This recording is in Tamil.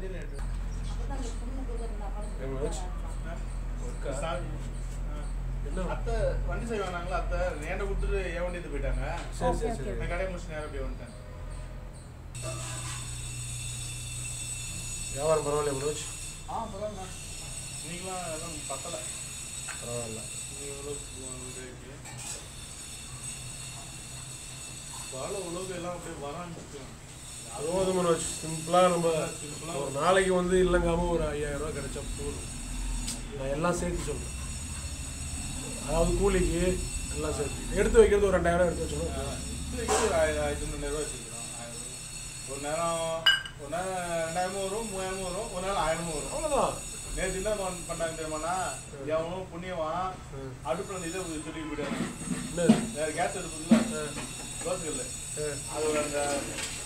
வண்டியில் எடுத்து அப்பதான் அந்த பொண்ணு கூட இருந்தா படத்துக்கு எவ்வளவு ஆச்சு? போறாங்க. ஒர்க்கா? சாவி. ஆ. என்ன அத்தை வண்டி சரி வாங்கினாங்களா அத்தை ஏன்ட கொடுத்துட்டு என் வண்டி எடுத்து போயிட்டாங்க சரி சரி ஓகே, சரி நான் கடையை முடிச்சு நேரம் அப்படியே வந்துட்டேன் வியாபாரம் பரவாயில்ல மனோஜ் ஆ பரவாயில்ல நீங்களாம் எல்லாம் பத்தலை பரவாயில்ல நீ எவ்வளோ இது இருக்கு வாழை உழவு எல்லாம் அப்படியே வரான்னு போதும் மனோஜ் சிம்பிளாக நம்ம சிம்பிளா ஒரு நாளைக்கு வந்து இல்லைங்காம ஒரு ஐயாயிரம் ரூபாய் கிடைச்சா போதும் நான் எல்லாம் சேர்த்து சொல்றேன் அதாவது கூலிக்கு எல்லாம் சேர்த்து எடுத்து வைக்கிறது ஒரு ரெண்டாயிரம் எடுத்து வச்சோம் இப்போதைக்கு ஒரு ஆயிரம் ஆயிரத்தி முந்நூறுவா வச்சுக்கிறோம் ஆயிரம் ஒரு நேரம் ஒரு நேரம் ரெண்டாயிரமும் வரும் மூவாயிரமும் வரும் ஒரு நேரம் ஆயிரமும் வரும் அவ்வளோதான் நேற்று என்ன பண்ண- பண்ணாங்க தெரியுமாண்ணா எவனும் புண்ணியவான் அடுப்பில் அந்த இதை சொல்லிட்டு போயிட்டாங்க என்ன வேறு கேஸ் எடுப்பதில்ல தோசைகள் அது ஒரு அந்த